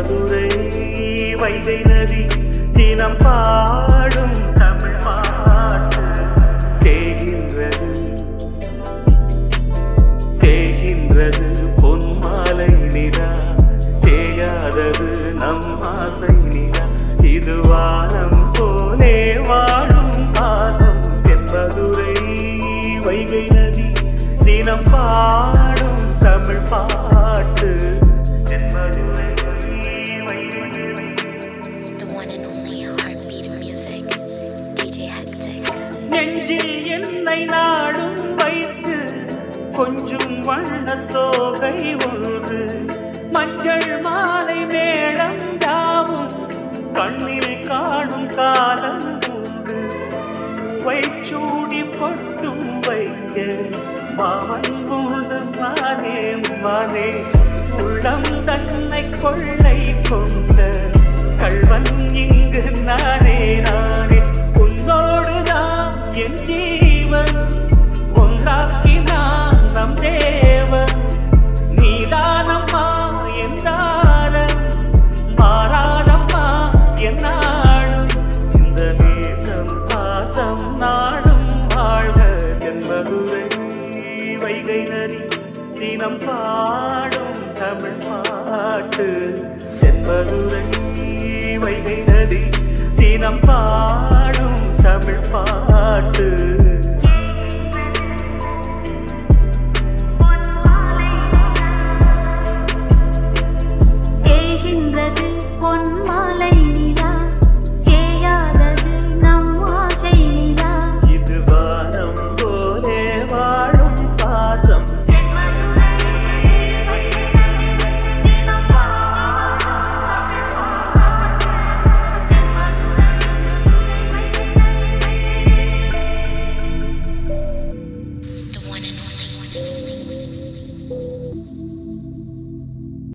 தென்மதுரை வைகை நதி தினம் பாடும் தமிழ் பாட்டு தேகின்றது தேகின்றது பொன்மாலை நிலா தேயாதது நம் ஆசை நிலா இது வானம் போலே வாழும் பாசம் தென்மதுரை வைகை நதி தினம் பாடும் தமிழ் பாட்டு தென்மதுரை வைகை நதி The one and only heartbeat of music, DJ Hectic. நெஞ்சில் என்னை நாடும் வைத்து கொஞ்சம் வண்ண தோகை ஒன்று மஞ்சள் மாலை மேளம் யாவும் கண்ணில் காணும் காலம் உண்டு வைச்சூடி பொட்டும் வைக்க மாமன் மூடு மானே மானே உள்ளம் தன்னை கொள்ளை கொண்ட கள்வன் இங்கு நானே நானே உன்னோடுதான் என் ஜீவன் ஒன்றாக்கினான் நம் தேவன் நீதானம்மா என்றாலும் மாறாதம்மா என்னாலும் இந்த நேசம் பாசம் நாடும் வாழ்க என்பதுரை வைகை நதி தினம் பாடும் தமிழ் பாட்டு என்பதுரை வைகை நதி தினம் பாடும் தமிழ் பாட்டு